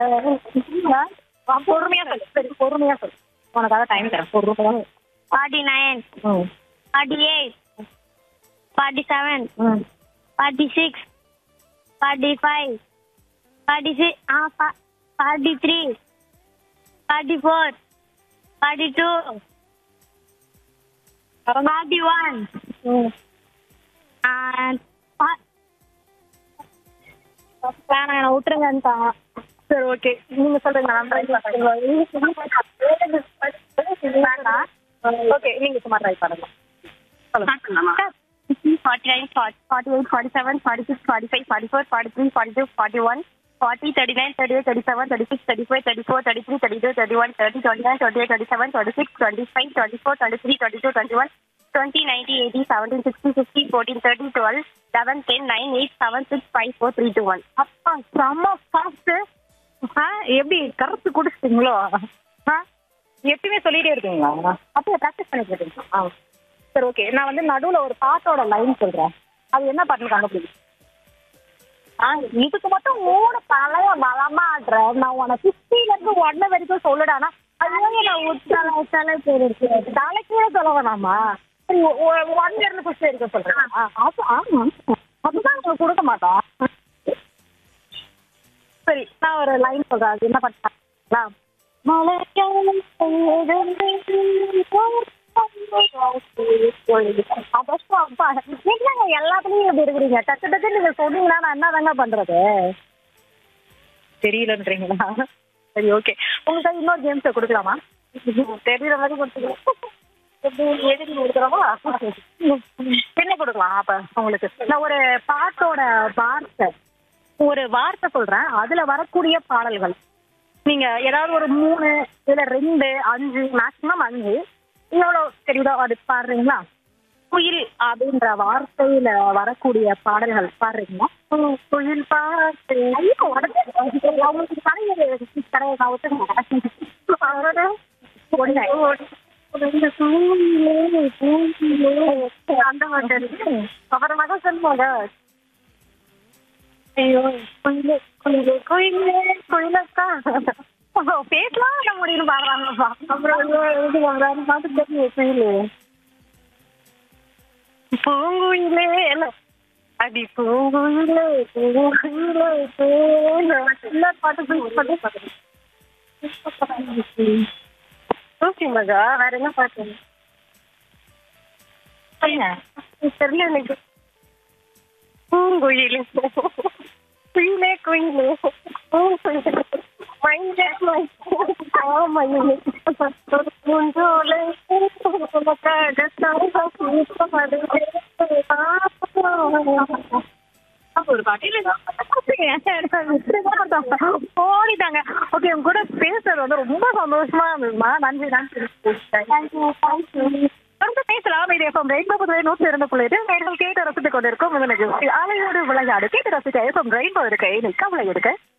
பொறுமையா சொல்லு சரி பொறுமையா சொல்லு உனக்காக டைம் தரேன் பொறுமையா forty nine hmm forty eight forty seven hmm forty six forty five forty six ah forty three forty four forty two forty one hmm வேணாம் என்ன விட்டுருங்கன்ட்டாங்க சரி ஓகே நீங்க சொல்லுங்க நான் ட்ரை பண்ணுறேன் ஓகே நீங்க சும்மா ட்ரை பண்ணுங்க சொல்லுங்க forty nine forty eight forty seven forty six forty five forty four forty three forty two forty one forty thirty nine thirty eight thirty seven thirty six thirty five thirty four thirty three thirty two thirty one thirty twenty nine twenty eight twenty seven twenty six twenty five twenty four twenty three twenty two twenty one twenty ninety eighty seventeen sixty fifty fourteen thirty twelve eleven ten nine eight seven six five four three two one அப்பா செம்ம fast ஆ எப்படி கருத்து குடிச்சிட்டீங்களோ ஆ எப்பயுமே சொல்லிட்டே இருக்கீங்களா அப்போ practice பண்ணிட்டு இருக்கீங்களா ஆ சரி ஓகே நான் வந்து நடுவில் ஒரு பாட்டோட லைன் சொல்கிறேன் அது என்ன பாட்டுன்னு கண்டுபிடிக்கும் ஆ இதுக்கு மட்டும் மூணு பழைய பலமா ஆடுறேன் நான் உனக்கு ஃபிஃப்டில இருந்து ஒன்னு வரைக்கும் சொல்லுடானா அது ஏன் நான் உச்சால உச்சால பேர் இருக்கு தலைக்கே சொல்ல வேணாமா சரி ஒன்ல இருந்து ஃபிஃப்டி வரைக்கும் சொல்றேன் ஆ, அப்ப ஆமா அதுதான் உங்களுக்கு கொடுக்க மாட்டோம் சரி நான் ஒரு லைன் சொல்றேன் அது என்ன பண்ணா எல்லாத்துலயும் இப்படி இருக்கிறீங்க டக்கு டக்கு நீங்க சொன்னீங்கன்னா நான் என்னதாங்க பண்றது தெரியலன்றீங்களா சரி ஓகே உங்களுக்கு இன்னொரு கேம்ஸ் கொடுக்கலாமா தெரியற மாதிரி கொடுத்துக்கலாம் எப்படி எழுதி கொடுக்குறோமா என்ன கொடுக்கலாம் அப்ப உங்களுக்கு நான் ஒரு பாட்டோட வார்த்தை ஒரு வார்த்தை சொல்றேன் அதுல வரக்கூடிய பாடல்கள் நீங்க ஏதாவது ஒரு மூணு இல்ல ரெண்டு அஞ்சு மேக்ஸிமம் அஞ்சு எவ்வளவு தெரியுதோ அது பாடுறீங்களா குயில் அப்படின்ற வார்த்தையில வரக்கூடிய பாடல்கள் பாடுறீங்களா ம், குயில் பாட்டு ஐயோ, உடனே அவங்களுக்கு கடையை கடையை நான் ஒத்துக்க அவரோட ஒண்ணு. இந்த பூவிலே, பூவிலே, அந்த மாதிரி அப்புறமா தான் சொல்லுவாங்க ஐயோ குயிலே குயிலே குயிலே குயிலக்கா பேசலாம் இல்ல முடியும் பாடுறாங்கப்பா அப்புறம் ஐயோ, இது வராது பார்த்து தெரியும் குயிலே பூங்குயிலே இல்ல அடி பூங்குயிலே பூங்குயிலே பூங்குயிலே இல்ல பாட்டு பாட்டு பாட்டு ஓகே மகா வேற என்ன பாட்டு சொல்லுங்க தெரியல எனக்கு பூங்குயிலே குயிலே குயிலே பூங்குயிலே மஞ்ச மயிலே முஞ்சோலை உனக்காக ஒரு ஓடிட்டாங்க ஓகே உங்க கூட பேசுறது வந்து ரொம்ப சந்தோஷமா இருந்ததுமா நன்றி நன்றி தொடர்ந்து பேசலாம் இது எஃப்எம் ரெயின்போ புதுவை நூற்றி இரண்டு புள்ளி நேர்கள் கேட்டு ரசித்துக் கொண்டிருக்கும் இதனுக்கு அலையோடு விளையாடு கேட்டு ரசிக்க எஃப்எம் ரெயின்போ இருக்க கவலை எடுக்க